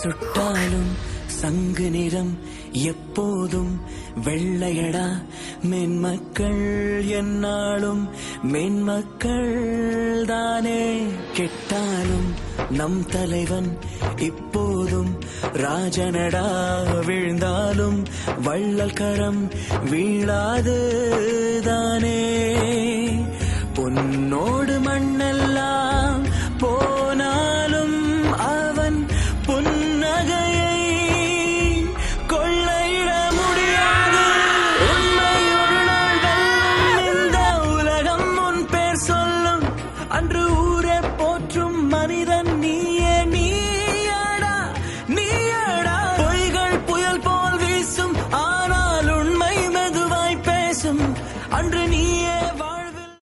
சுட்டாலும் சங்கு நிறம் எப்போதும் வெள்ளையடா மென்மக்கள் என்னாலும் மென்மக்கள் தானே கெட்டாலும் நம் தலைவன் இப்போதும் ராஜனடா விழுந்தாலும் வள்ளல் கரம் வீழாது தானே பொன்னோடு மண்ணெல்லாம் போனாலும் அவன் புன்னகையை கொள்ளையிட முடியாது உண்மை ஒரு நாள் வெல்லும் இந்த உலகம் முன் பேர் சொல்லும் அன்று